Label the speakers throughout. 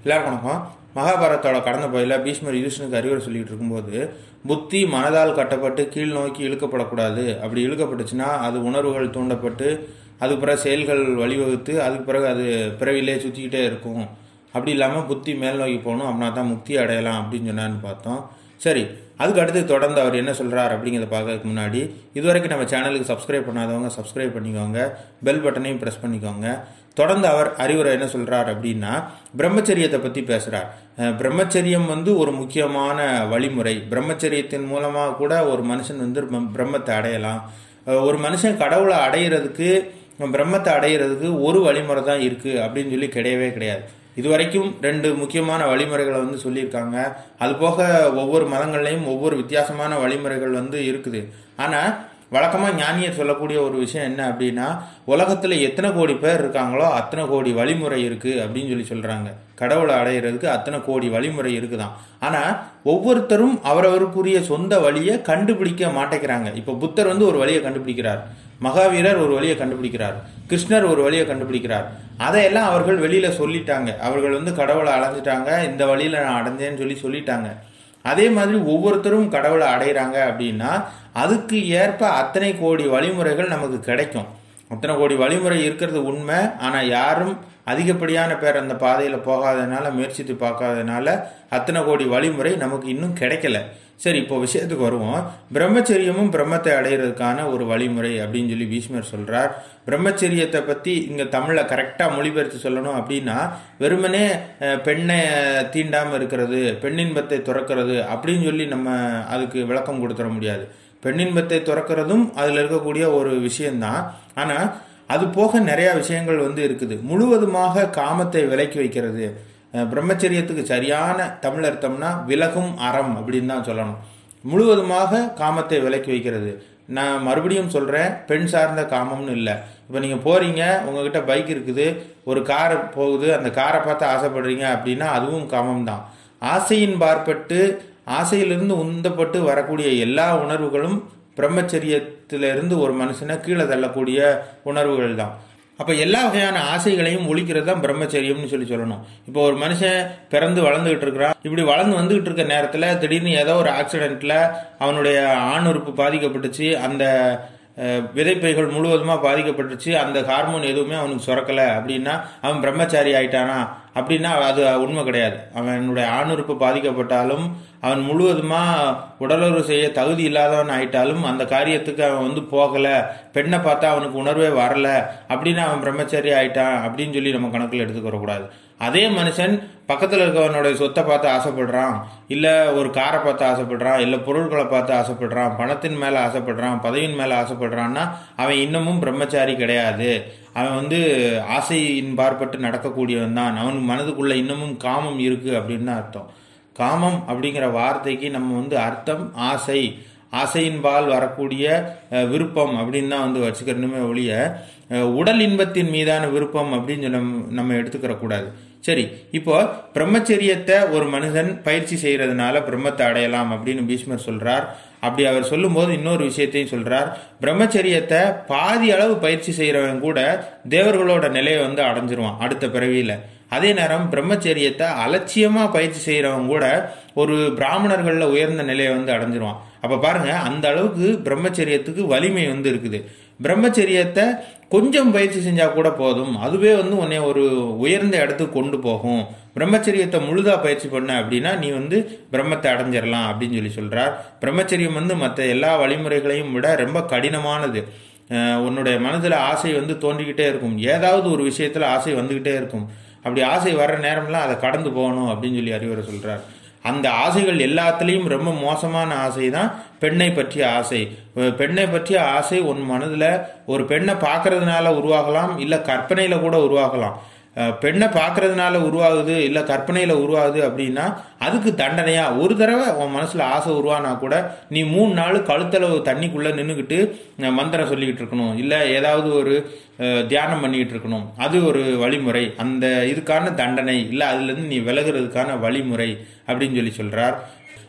Speaker 1: எல்லாருக்கும் வணக்கம் மகாபாரதத்தோட கடந்த பகுதியில் பீஷ்மர் யூஷ்ணுக்கு அறிவுரை சொல்லிட்டு இருக்கும்போது புத்தி மனதால் கட்டப்பட்டு கீழ் நோக்கி இழுக்கப்படக்கூடாது அப்படி இழுக்கப்பட்டுச்சுன்னா அது உணர்வுகள் தூண்டப்பட்டு அதுக்கு பிறகு செயல்கள் வழிவகுத்து அதுக்கு பிறகு அது பிறவிலே சுற்றிக்கிட்டே இருக்கும் அப்படி இல்லாமல் புத்தி மேல் நோக்கி போகணும் அப்படின்னா தான் முக்தி அடையலாம் அப்படின்னு சொன்னான்னு பார்த்தோம் சரி அதுக்கு அடுத்து தொடர்ந்து அவர் என்ன சொல்றார் அப்படிங்கிறத பார்க்கறதுக்கு முன்னாடி இதுவரைக்கும் நம்ம சேனலுக்கு சப்ஸ்கிரைப் பண்ணாதவங்க சப்ஸ்கிரைப் பண்ணிக்கோங்க பெல் பட்டனையும் ப்ரெஸ் பண்ணிக்கோங்க தொடர்ந்து அவர் அறிவுரை என்ன சொல்றார் அப்படின்னா பிரம்மச்சரியத்தை பத்தி பேசுறார் அஹ் பிரம்மச்சரியம் வந்து ஒரு முக்கியமான வழிமுறை பிரம்மச்சரியத்தின் மூலமா கூட ஒரு மனுஷன் வந்து பிரம்ம- பிரம்மத்தை அடையலாம் அஹ் ஒரு மனுஷன் கடவுளை அடையிறதுக்கு பிரம்மத்தை அடையிறதுக்கு ஒரு வழிமுறை தான் இருக்கு அப்படின்னு சொல்லி கிடையவே கிடையாது இதுவரைக்கும் ரெண்டு முக்கியமான வழிமுறைகளை வந்து சொல்லியிருக்காங்க அது போக ஒவ்வொரு மதங்கள்லையும் ஒவ்வொரு வித்தியாசமான வழிமுறைகள் வந்து இருக்குது ஆனா வழக்கமா ஞானியர் சொல்லக்கூடிய ஒரு விஷயம் என்ன அப்படின்னா உலகத்துல எத்தனை கோடி பேர் இருக்காங்களோ அத்தனை கோடி வழிமுறை இருக்கு அப்படின்னு சொல்லி சொல்றாங்க கடவுளை அடையிறதுக்கு அத்தனை கோடி வழிமுறை இருக்குதான் ஆனா ஒவ்வொருத்தரும் அவரவருக்குரிய சொந்த வழியை கண்டுபிடிக்க மாட்டேங்கிறாங்க இப்ப புத்தர் வந்து ஒரு வழியை கண்டுபிடிக்கிறார் மகாவீரர் ஒரு வழியை கண்டுபிடிக்கிறார் கிருஷ்ணர் ஒரு வழியை கண்டுபிடிக்கிறார் அதையெல்லாம் அவர்கள் வெளியில சொல்லிட்டாங்க அவர்கள் வந்து கடவுளை அடைஞ்சிட்டாங்க இந்த வழியில நான் அடைஞ்சேன்னு சொல்லி சொல்லிட்டாங்க அதே மாதிரி ஒவ்வொருத்தரும் கடவுளை அடையிறாங்க அப்படின்னா அதுக்கு ஏற்ப அத்தனை கோடி வழிமுறைகள் நமக்கு கிடைக்கும் அத்தனை கோடி வழிமுறை இருக்கிறது உண்மை ஆனா யாரும் அதிகப்படியான பேர் அந்த பாதையில போகாதனால முயற்சித்து பார்க்காதனால அத்தனை கோடி வழிமுறை நமக்கு இன்னும் கிடைக்கல சரி இப்போ விஷயத்துக்கு வருவோம் பிரம்மச்சரியமும் பிரம்மத்தை அடையிறதுக்கான ஒரு வழிமுறை அப்படின்னு சொல்லி பீஷ்மர் சொல்றார் பிரம்மச்சரியத்தை பத்தி இங்க தமிழ்ல கரெக்டா மொழிபெயர்த்து சொல்லணும் அப்படின்னா வெறுமனே அஹ், பெண்ணை தீண்டாம இருக்கிறது பெண்ணின்பத்தை துறக்கிறது அப்படின்னு சொல்லி நம்ம அதுக்கு விளக்கம் கொடுத்துட முடியாது பெண்ணின்பத்தை துறக்கிறதும் அதுல இருக்கக்கூடிய ஒரு விஷயம்தான் ஆனா அது போக நிறைய விஷயங்கள் வந்து இருக்குது முழுவதுமாக காமத்தை விலக்கி வைக்கிறது அஹ் பிரம்மச்சரியத்துக்கு சரியான தமிழ் அர்த்தம்னா விலகும் அறம் அப்படின்னு தான் சொல்லணும் முழுவதுமாக காமத்தை விலக்கி வைக்கிறது நான் மறுபடியும் சொல்றேன் பெண் சார்ந்த காமம்னு இல்லை இப்போ நீங்க போறீங்க உங்ககிட்ட பைக் இருக்குது ஒரு கார் போகுது அந்த காரை பார்த்து ஆசைப்படுறீங்க அப்படின்னா அதுவும் காமம் தான் ஆசையின் பார்ப்பட்டு ஆசையிலிருந்து உந்தப்பட்டு வரக்கூடிய எல்லா உணர்வுகளும் பிரம்மச்சரியத்திலிருந்து ஒரு மனுஷனை கீழே தள்ளக்கூடிய உணர்வுகள் தான் அப்ப எல்லா வகையான ஆசைகளையும் ஒழிக்கிறது தான் பிரம்மச்சரியம்னு சொல்லி சொல்லணும் இப்போ ஒரு மனுஷன் பிறந்து வளர்ந்துகிட்டு இருக்கிறான் இப்படி வளர்ந்து வந்துகிட்டு இருக்க நேரத்துல திடீர்னு ஏதோ ஒரு ஆக்சிடென்ட்ல அவனுடைய ஆண் உறுப்பு பாதிக்கப்பட்டுச்சு அந்த அஹ், விதைப்பைகள் முழுவதுமா பாதிக்கப்பட்டுச்சு அந்த ஹார்மோன் எதுவுமே அவனுக்கு சுரக்கல அப்படின்னா அவன் பிரம்மச்சாரி ஆயிட்டானா அப்படின்னா அது உண்மை கிடையாது அவனுடைய ஆணுறுப்பு பாதிக்கப்பட்டாலும் அவன் முழுவதுமா உடலுறவு செய்ய தகுதி இல்லாதவன் ஆயிட்டாலும் அந்த காரியத்துக்கு அவன் வந்து போகல பெண்ணை பார்த்தா அவனுக்கு உணர்வே வரல அப்படின்னு அவன் பிரம்மச்சாரி ஆயிட்டான் அப்படின்னு சொல்லி நம்ம கணக்கில் எடுத்துக்க வரக்கூடாது அதே மனுஷன் பக்கத்துல இருக்கவனுடைய சொத்தை பார்த்து ஆசைப்படுறான் இல்ல ஒரு காரை பார்த்து ஆசைப்படுறான் இல்ல பொருட்களை பார்த்து ஆசைப்படுறான் பணத்தின் மேல ஆசைப்படுறான் பதவியின் மேல ஆசைப்படுறான்னா அவன் இன்னமும் பிரம்மச்சாரி கிடையாது அவன் வந்து ஆசையின் பார்ப்பட்டு நடக்கக்கூடியவன் தான் அவன் மனதுக்குள்ள இன்னமும் காமம் இருக்கு அப்படின்னு தான் அர்த்தம் காமம் அப்படிங்கிற வார்த்தைக்கு நம்ம வந்து அர்த்தம் ஆசை ஆசையின்பால் வரக்கூடிய அஹ், விருப்பம் அப்படின்னு தான் வந்து வச்சுக்கிறணுமே ஒழிய அஹ், உடல் இன்பத்தின் மீதான விருப்பம் அப்படின்னு சொல்லி நம்ம- நம்ம எடுத்துக்கிற கூடாது சரி இப்போ பிரம்மச்சரியத்தை ஒரு மனிதன் பயிற்சி செய்யறதுனால பிரம்மத்தை அடையலாம் அப்படின்னு பீஷ்மர் சொல்றார் அப்படி அவர் சொல்லும்போது இன்னொரு விஷயத்தையும் சொல்றார் பிரம்மச்சரியத்தை பாதி அளவு பயிற்சி செய்யறவன் கூட தேவர்களோட நிலையை வந்து அடைஞ்சிருவான் அடுத்த பிறவியில அதே நேரம் பிரம்மச்சரியத்தை அலட்சியமா பயிற்சி செய்யறவன் கூட ஒரு பிராமணர்கள்ல உயர்ந்த நிலையை வந்து அடைஞ்சிருவான் அப்ப பாருங்க அந்த அளவுக்கு பிரம்மச்சரியத்துக்கு வலிமை வந்து இருக்குது பிரம்மச்சரியத்தை கொஞ்சம் பயிற்சி செஞ்சா கூட போதும் அதுவே வந்து உன்னை ஒரு உயர்ந்த இடத்துக்கு கொண்டு போகும் பிரம்மச்சரியத்தை முழுதா பயிற்சி பண்ண அப்படின்னா நீ வந்து பிரம்மத்தை அடைஞ்சிடலாம் அப்படின்னு சொல்லி சொல்றார் பிரம்மச்சரியம் வந்து மற்ற எல்லா வழிமுறைகளையும் விட ரொம்ப கடினமானது அஹ் உன்னுடைய மனதுல ஆசை வந்து தோன்றிக்கிட்டே இருக்கும் ஏதாவது ஒரு விஷயத்துல ஆசை வந்துகிட்டே இருக்கும் அப்படி ஆசை வர்ற நேரம்லாம் அதை கடந்து போகணும் அப்படின்னு சொல்லி அறிவுரை சொல்றார் அந்த ஆசைகள் எல்லாத்துலேயும் ரொம்ப மோசமான ஆசை தான் பெண்ணை பற்றிய ஆசை அஹ் பெண்ணை பற்றிய ஆசை உன் மனதுல ஒரு பெண்ணை பார்க்கறதுனால உருவாகலாம் இல்ல கற்பனையில கூட உருவாகலாம் அஹ் பெண்ணை பார்க்கறதுனால உருவாகுது இல்ல கற்பனையில உருவாகுது அப்படின்னா அதுக்கு தண்டனையா ஒரு தடவை உன் மனசுல ஆசை உருவானா கூட நீ மூணு நாள் கழுத்தளவு தண்ணிக்குள்ள நின்றுக்கிட்டு மந்திரம் சொல்லிக்கிட்டு இருக்கணும் இல்ல ஏதாவது ஒரு அஹ், தியானம் பண்ணிக்கிட்டு இருக்கணும் அது ஒரு வழிமுறை அந்த இதுக்கான தண்டனை இல்ல அதுல இருந்து நீ விலகுறதுக்கான வழிமுறை அப்படின்னு சொல்லி சொல்றார்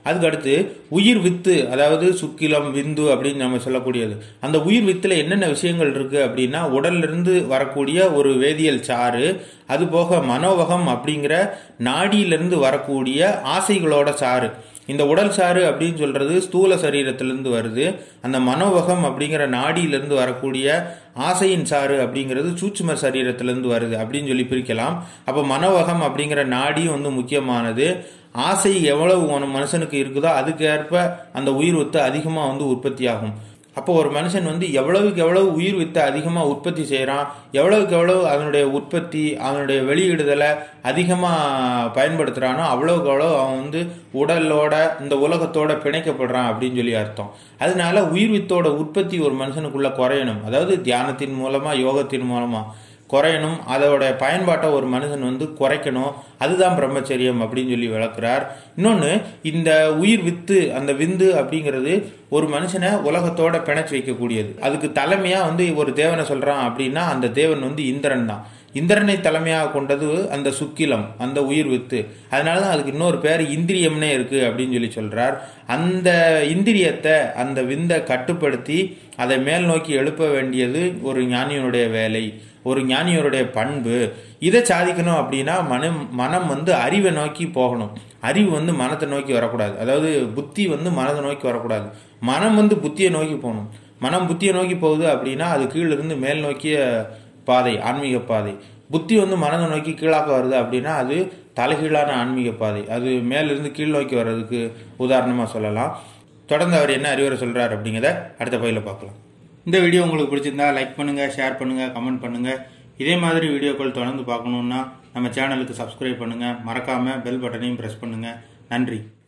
Speaker 1: அதுக்கடுத்து உயிர் வித்து அதாவது சுக்கிலம் விந்து அப்படின்னு நம்ம சொல்லக்கூடியது அந்த உயிர் வித்துல என்னென்ன விஷயங்கள் இருக்கு அப்படின்னா உடல்ல இருந்து வரக்கூடிய ஒரு வேதியியல் சாறு அது போக மனோவகம் அப்படிங்கிற நாடியிலிருந்து வரக்கூடிய ஆசைகளோட சாறு இந்த உடல் சாறு அப்படின்னு சொல்றது ஸ்தூல சரீரத்திலிருந்து வருது அந்த மனோவகம் அப்படிங்கிற நாடியிலிருந்து வரக்கூடிய ஆசையின் சாறு அப்படிங்கிறது சூட்சும சரீரத்திலிருந்து வருது அப்படின்னு சொல்லி பிரிக்கலாம் அப்போ மனோவகம் அப்படிங்கிற நாடியும் வந்து முக்கியமானது ஆசை எவ்வளவு ஒரு மனுஷனுக்கு இருக்குதோ அதுக்கேற்ப அந்த உயிர் வித்து அதிகமாக வந்து உற்பத்தி ஆகும் அப்போ ஒரு மனுஷன் வந்து எவ்வளவுக்கு எவ்வளவு உயிர் வித்து அதிகமாக உற்பத்தி செய்கிறான் எவ்வளவுக்கு எவ்வளவு அதனுடைய உற்பத்தி அதனுடைய வெளியிடுதலை அதிகமாக பயன்படுத்துகிறானோ அவ்வளவுக்கு அவ்வளோ அவன் வந்து உடலோட இந்த உலகத்தோட பிணைக்கப்படுறான் அப்படின்னு சொல்லி அர்த்தம் அதனால உயிர் வித்தோட உற்பத்தி ஒரு மனுஷனுக்குள்ள குறையணும் அதாவது தியானத்தின் மூலமாக யோகத்தின் மூலமாக குறையணும் அதோட பயன்பாட்டை ஒரு மனுஷன் வந்து குறைக்கணும் அதுதான் பிரம்மச்சரியம் அப்படின்னு சொல்லி விளக்குறார் இன்னொன்று இந்த உயிர் வித்து அந்த விந்து அப்படிங்கிறது ஒரு மனுஷனை உலகத்தோட பிணைச்சு வைக்கக்கூடியது அதுக்கு தலைமையா வந்து ஒரு தேவனை சொல்றான் அப்படின்னா அந்த தேவன் வந்து இந்திரன் தான் இந்திரனை தலைமையாக கொண்டது அந்த சுக்கிலம் அந்த உயிர் வித்து அதனால தான் அதுக்கு இன்னொரு பேர் இந்திரியம்னே இருக்கு அப்படின்னு சொல்லி சொல்றார் அந்த இந்திரியத்தை அந்த விந்தை கட்டுப்படுத்தி அதை மேல் நோக்கி எழுப்ப வேண்டியது ஒரு ஞானியனுடைய வேலை ஒரு ஞானியருடைய பண்பு இதை சாதிக்கணும் அப்படின்னா மனம் மனம் வந்து அறிவை நோக்கி போகணும் அறிவு வந்து மனத்தை நோக்கி வரக்கூடாது அதாவது புத்தி வந்து மனதை நோக்கி வரக்கூடாது மனம் வந்து புத்தியை நோக்கி போகணும் மனம் புத்தியை நோக்கி போகுது அப்படின்னா அது கீழிருந்து மேல் நோக்கிய பாதை ஆன்மீக பாதை புத்தி வந்து மனதை நோக்கி கீழாக்க வருது அப்படின்னா அது தலைகீழான ஆன்மீக பாதை அது மேலிருந்து கீழ் நோக்கி வர்றதுக்கு உதாரணமாக சொல்லலாம் தொடர்ந்து அவர் என்ன அறிவுரை சொல்றார் அப்படிங்கிறத அடுத்த பயில பார்க்கலாம் இந்த வீடியோ உங்களுக்கு பிடிச்சிருந்தா லைக் பண்ணுங்க ஷேர் பண்ணுங்க கமெண்ட் பண்ணுங்க இதே மாதிரி வீடியோக்கள் தொடர்ந்து பார்க்கணுன்னா நம்ம சேனலுக்கு சப்ஸ்கிரைப் பண்ணுங்க மறக்காம பெல் பட்டனையும் பிரஸ் பண்ணுங்க நன்றி